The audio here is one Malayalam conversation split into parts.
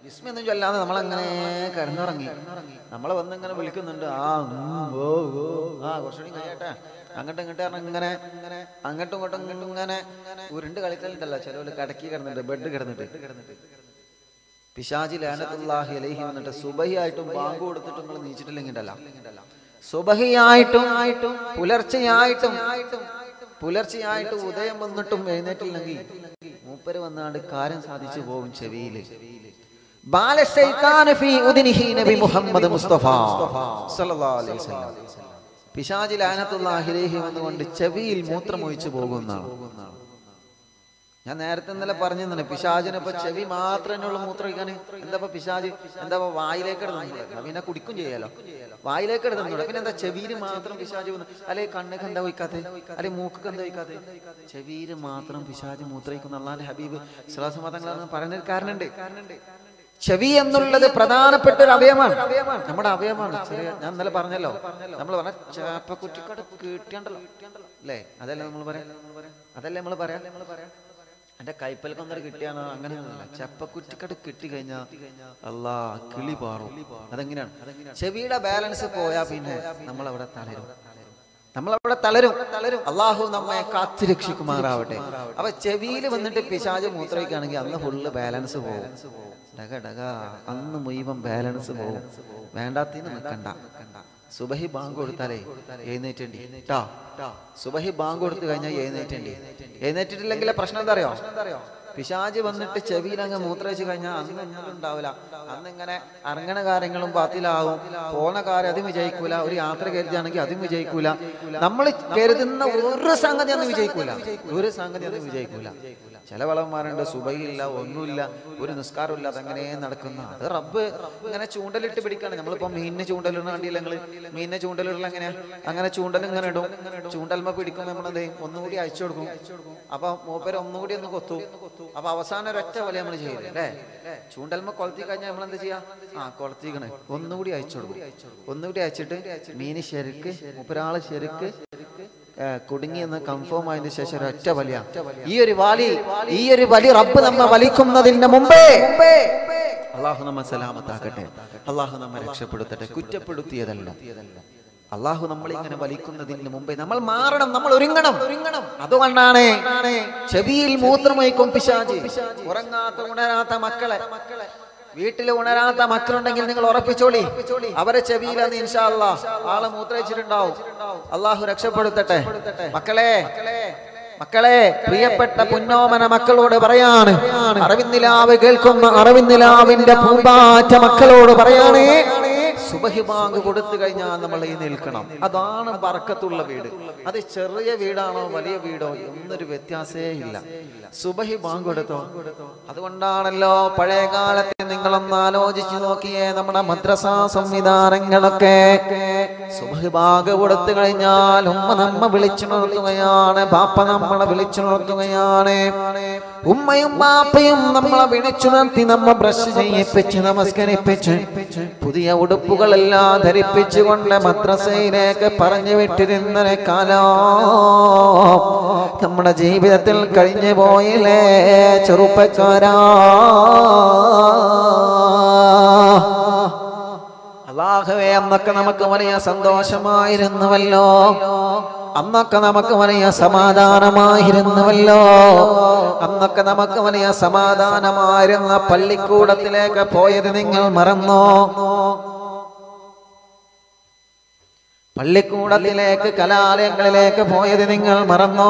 വിസ്മയൊന്നും ചൊല്ലാതെ നമ്മളങ്ങനെ കിടന്നിറങ്ങി നമ്മളെ വന്ന് ഇങ്ങനെ വിളിക്കുന്നുണ്ട് ആ ഉം, ഓ ഓ ആ കുറച്ചുകൂടി കഴിയട്ടെ അങ്ങോട്ടും ഇങ്ങോട്ടും പറഞ്ഞ് ഇങ്ങനെ അങ്ങോട്ടും ഇങ്ങോട്ടും ഇങ്ങനെ ഉരുണ്ട് കളിക്കലുണ്ടല്ലോ ചിലവര് കടക്കി കിടന്നിട്ട് ബെഡ് കിടന്നിട്ട് പിശാജി ലാനത്തുല്ലാഹി അലൈഹി വന്നിട്ട് സുബഹിയായിട്ടും ബാങ്ക് കൊടുത്തിട്ടും നിങ്ങൾ നീച്ചിട്ടില്ലെങ്കിൽ ഉണ്ടല്ലോ സുബഹിയായിട്ടും പുലർച്ചെയായിട്ടും പുലർച്ചെയായിട്ട് ഉദയം വന്നിട്ടും എഴുന്നേറ്റില്ലെങ്കിൽ മൂപ്പര് വന്നാണ്ട് കാര്യം സാധിച്ചു പോകും ചെവിയില് ബാലശൈത്താന ഫീ ഉദ്നിഹി നബി മുഹമ്മദ് മുസ്തഫ സല്ലല്ലാഹു അലൈഹി വസല്ലം പിശാജി ലാനത്തുല്ലാഹി അലൈഹി വന്നുകൊണ്ട് ചെവിയിൽ മൂത്രമൊഴിച്ചു പോകുന്നതാണ് ഞാൻ നേരത്തെ ഇന്നലെ പറഞ്ഞു തന്നെ പിശാചിന് ഇപ്പൊ ചെവി മാത്രമേ ഉള്ളൂ മൂത്രമൊഴിക്കാൻ എന്താ ഇപ്പൊ പിശാജ് എന്താ ഇപ്പൊ വായിലേക്ക് എടുത്തുകൂടെ പിന്നെ കുടിക്കും ചെയ്യാലോ വായിലേക്ക് എടുത്തുകൂടെ പിന്നെ എന്താ ചെവിയില് മാത്രം പിശാജ് വന്ന് അല്ലെ കണ്ണൊക്കെ എന്താ വയ്ക്കാത്തെ അല്ലെ മൂക്കൊക്കെ എന്താ വയ്ക്കാത്തെ ചെവിയില് മാത്രം പിശാജ് മൂത്രയിക്കുന്ന അള്ളാന്റെ ഹബീബ് ശ്വാസമതങ്ങളാണ് പറയുന്നൊരു കാരണമുണ്ട് ചെവി എന്നുള്ളത് പ്രധാനപ്പെട്ട ഒരു അവയവമാണ് നമ്മുടെ അവയവമാണ് ചെറിയ ഞാൻ ഇന്നലെ പറഞ്ഞല്ലോ നമ്മൾ പറഞ്ഞ ചേപ്പക്കുറ്റിക്കട കിട്ടിയണ്ടല്ലോ അല്ലേ അതല്ലേ നമ്മൾ പറയാം അതല്ലേ നമ്മൾ പറയാം എന്റെ കൈപ്പൽ കൊന്നൊരു കിട്ടിയാണ് അങ്ങനെയൊന്നുമില്ല ചെപ്പക്കുറ്റിക്കട് കിട്ടി കഴിഞ്ഞാൽ അല്ലാ കിളി പാറും അതെങ്ങനെയാണ് ചെവിയുടെ ബാലൻസ് പോയാ പിന്നെ നമ്മളവിടെ തളരും നമ്മളവിടെ തളരും തളരും അള്ളാഹു നമ്മെ കാത്തു രക്ഷിക്കുമാറാവട്ടെ അപ്പൊ ചെവിയിൽ വന്നിട്ട് പിശാജ് മൂത്രയ്ക്കാണെങ്കിൽ അന്ന് ഫുള്ള് ബാലൻസ് പോകും ഡക ഡക അന്ന് മുഴുവൻ ബാലൻസ് പോകും വേണ്ടാത്തിന് നിൽക്കണ്ട സുബഹി ബാങ്ക് കൊടുത്താലേ എഴുന്നേറ്റേണ്ടി ട്ടാ സുബഹി ബാങ്ക് കൊടുത്തു കഴിഞ്ഞാൽ എഴുന്നേറ്റേണ്ടി എഴുന്നേറ്റിട്ടില്ലെങ്കിലെ പ്രശ്നം എന്താ അറിയോ പിശാജ് വന്നിട്ട് ചെവിയിൽ അങ്ങ് മൂത്രയിച്ച് കഴിഞ്ഞാൽ അന്ന് ഒന്നും ഉണ്ടാവില്ല അന്ന് ഇങ്ങനെ അറങ്ങണ കാര്യങ്ങളും ബാത്തിലാവും പോണ കാര്യം അതും വിജയിക്കൂല ഒരു യാത്ര കരുതുകയാണെങ്കിൽ അതും വിജയിക്കൂല നമ്മൾ കരുതുന്ന ഒരു സംഗതി ഒന്നും വിജയിക്കൂല ഒരു സംഗതി ഒന്നും വിജയിക്കൂല ചില വളവന്മാരുണ്ട് സുബൈയില്ല ഒന്നുമില്ല ഒരു നിസ്കാരമില്ല അതങ്ങനെ നടക്കുന്ന അത് റബ്ബ് ഇങ്ങനെ ചൂണ്ടലിട്ട് പിടിക്കാണ് നമ്മളിപ്പോ മീനിന് ചൂണ്ടലിടുന്ന കണ്ടില്ല ഞങ്ങള് മീനിനെ ചൂണ്ടലിടൽ എങ്ങനെയാ അങ്ങനെ ചൂണ്ടൽ ഇങ്ങനെ ഇടും ചൂണ്ടൽമ പിടിക്കും നമ്മളെന്ത് ചെയ്യും ഒന്നുകൂടി അയച്ചു കൊടുക്കും അപ്പൊ മൂപ്പര് ഒന്നുകൂടി ഒന്ന് കൊത്തു അപ്പൊ അവസാനം ഒരൊറ്റ പോലെ നമ്മൾ ചെയ്യില്ലേ അല്ലേ ചൂണ്ടൽമ കൊളത്തി കഴിഞ്ഞാൽ നമ്മൾ എന്താ ചെയ്യാ ആ കൊളത്തിക്കണേ ഒന്നുകൂടി അയച്ചു കൊടുക്കും ഒന്നുകൂടി അയച്ചിട്ട് മീന് ശരിക്ക് മൂപ്പരാള് ശരിക്ക് ഏ, കുടുങ്ങിയെന്ന് കൺഫേം ആയതിനു ശേഷം ഒരൊറ്റ വലിയ ഈ ഒരു വലി ഈ ഒരു വലി റബ്ബ് നമ്മെ വലിക്കുന്നതിന് മുമ്പേ അള്ളാഹു നമ്മെ സലാമത്താക്കട്ടെ അള്ളാഹു നമ്മെ രക്ഷപ്പെടുത്തട്ടെ കുറ്റപ്പെടുത്തിയതല്ല അള്ളാഹു നമ്മൾ ഇങ്ങനെ വലിക്കുന്നതിന് മുമ്പേ നമ്മൾ മാറണം നമ്മൾ ഒരുങ്ങണം ഒരുങ്ങണം അതുകൊണ്ടാണ് ചെവിയിൽ മൂത്രമൊഴിക്കും പിശാചി ഉറങ്ങാത്ത ഉണരാത്ത മക്കളെ വീട്ടിൽ ഉണരാത്ത മക്കളുണ്ടെങ്കിൽ നിങ്ങൾ ഉറപ്പിച്ചോളി അവരെ ചെവിയിലെന്ന് ഇൻഷാല്ല ആളെ മൂത്രയിച്ചിട്ടുണ്ടാവും അള്ളാഹു രക്ഷപ്പെടുത്തട്ടെ മക്കളെ മക്കളെ പ്രിയപ്പെട്ട പുന്നോമന മക്കളോട് പറയാണ് അറിവിന്ദിലാവ് കേൾക്കുന്ന അറിവിന്ദിലാവിന്റെ പൂമ്പാറ്റ മക്കളോട് പറയാണ് സുബഹി ബാങ്ക് കൊടുത്തു കഴിഞ്ഞാൽ നമ്മൾ ഈ നിൽക്കണം അതാണ് ബർക്കത്തുള്ള വീട് അത് ചെറിയ വീടാണോ വലിയ വീടോ എന്നൊരു വ്യത്യാസേ ഇല്ല സുബഹി ബാങ്ക് കൊടുത്തോ അതുകൊണ്ടാണല്ലോ പഴയ കാലത്ത് നിങ്ങളൊന്ന് ആലോചിച്ചു നോക്കിയേ നമ്മുടെ മദ്രസ സംവിധാനങ്ങളൊക്കെ സുബഹി ബാങ്ക് കൊടുത്തു കഴിഞ്ഞാൽ ഉമ്മ നമ്മ വിളിച്ചു നിർത്തുകയാണ് ബാപ്പ നമ്മളെ വിളിച്ചു നിർത്തുകയാണ് ഉമ്മയും ബാപ്പയും നമ്മളെ വിളിച്ചുണർത്തി നമ്മ ബ്രഷ് ചെയ്യിപ്പിച്ച് നമസ്കരിപ്പിച്ച് പുതിയ ഉടുപ്പുകളെല്ലാം ധരിപ്പിച്ചുകൊണ്ട് മദ്രസയിലേക്ക് പറഞ്ഞു വിട്ടിരുന്ന കാലം നമ്മുടെ ജീവിതത്തിൽ കഴിഞ്ഞു പോയില്ലേ ചെറുപ്പക്കാരാ അള്ളാഹുവേ അന്നൊക്കെ നമുക്ക് വലിയ സന്തോഷമായിരുന്നുവല്ലോ അന്നൊക്കെ നമുക്ക് വലിയ സമാധാനമായിരുന്നുവല്ലോ അന്നൊക്കെ നമുക്ക് വലിയ സമാധാനമായിരുന്ന പള്ളിക്കൂടത്തിലേക്ക് പോയത് നിങ്ങൾ മറന്നോ പള്ളിക്കൂടത്തിലേക്ക് കലാലയങ്ങളിലേക്ക് പോയത് നിങ്ങൾ മറന്നോ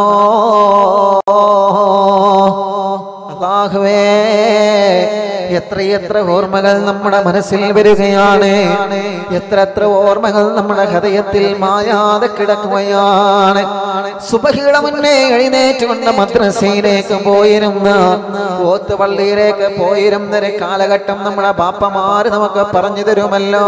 അള്ളാഹുവേ എത്രയെത്ര ഓർമ്മകൾ നമ്മുടെ മനസ്സിൽ വരികയാണ് എത്ര എത്ര ഓർമ്മകൾ നമ്മുടെ ഹൃദയത്തിൽ മായാതെ കിടക്കുകയാണ് സുബഹിയുടെ മുന്നേ എഴുന്നേറ്റുകൊണ്ട് മദ്രസയിലേക്ക് പോയിരുന്ന പോത്തുപള്ളിയിലേക്ക് പോയിരുന്ന ഒരു കാലഘട്ടം നമ്മുടെ ബാപ്പമാര് നമുക്ക് പറഞ്ഞു തരുമല്ലോ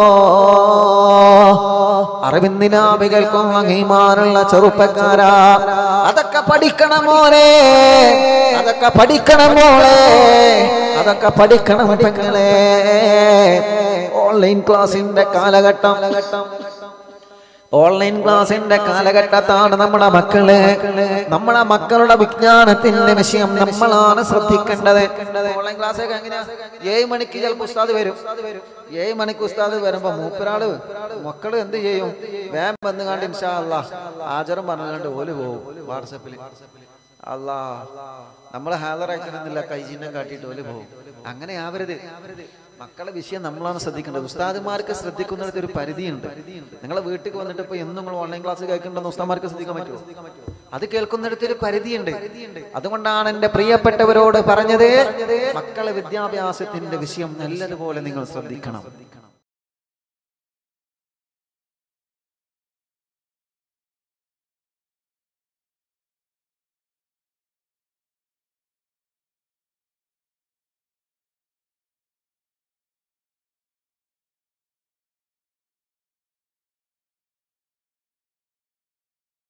അറിവിന്ദിനാഭികൾക്കും അങ്ങീമാനുള്ള ചെറുപ്പക്കാരാ അതൊക്കെ പഠിക്കണം മോനെ അതൊക്കെ പഠിക്കണം മോളെ അതൊക്കെ പഠിക്കണം പെങ്ങളെ ഓൺലൈൻ ക്ലാസിന്റെ കാലഘട്ടം ഓൺലൈൻ ക്ലാസിന്റെ കാലഘട്ടത്താണ് നമ്മുടെ മക്കള് നമ്മുടെ മക്കളുടെ വിജ്ഞാനത്തിന്റെ വിഷയം നമ്മളാണ് ശ്രദ്ധിക്കേണ്ടത് ഓൺലൈൻ ക്ലാസ് ഒക്കെ എങ്ങനെയാ ഏഴ് മണിക്ക് ചിലപ്പോൾ ഉസ്താദ് വരും ഏഴ് മണിക്ക് ഉസ്താദ് വരുമ്പോ മൂപ്പരാള് മക്കള് എന്ത് ചെയ്യും വേം വന്ന് കണ്ട് ഇൻഷാ അല്ലാ ആചാരം പറഞ്ഞുകൊണ്ട് ഓല് പോകും വാട്സപ്പിൽ അല്ലാ നമ്മളെ ഹാജറാക്കണമെന്നില്ല കൈചിഹ്നം കാട്ടിയിട്ട് ഓല് പോകും അങ്ങനെ ആവരുത് മക്കളെ വിഷയം നമ്മളാണ് ശ്രദ്ധിക്കേണ്ടത് ഉസ്താദുമാർക്ക് ശ്രദ്ധിക്കുന്നിടത്ത് ഒരു പരിധിയുണ്ട് നിങ്ങളെ വീട്ടിൽ വന്നിട്ട് ഇപ്പൊ എന്നും നിങ്ങൾ ഓൺലൈൻ ക്ലാസ് കേൾക്കണ്ടെന്ന് ഉസ്താദുമാർക്ക് ശ്രദ്ധിക്കാൻ പറ്റുമോ അത് കേൾക്കുന്നിടത്ത് ഒരു പരിധിയുണ്ട് അതുകൊണ്ടാണ് എന്റെ പ്രിയപ്പെട്ടവരോട് പറഞ്ഞത് മക്കളെ വിദ്യാഭ്യാസത്തിന്റെ വിഷയം നല്ലതുപോലെ നിങ്ങൾ ശ്രദ്ധിക്കണം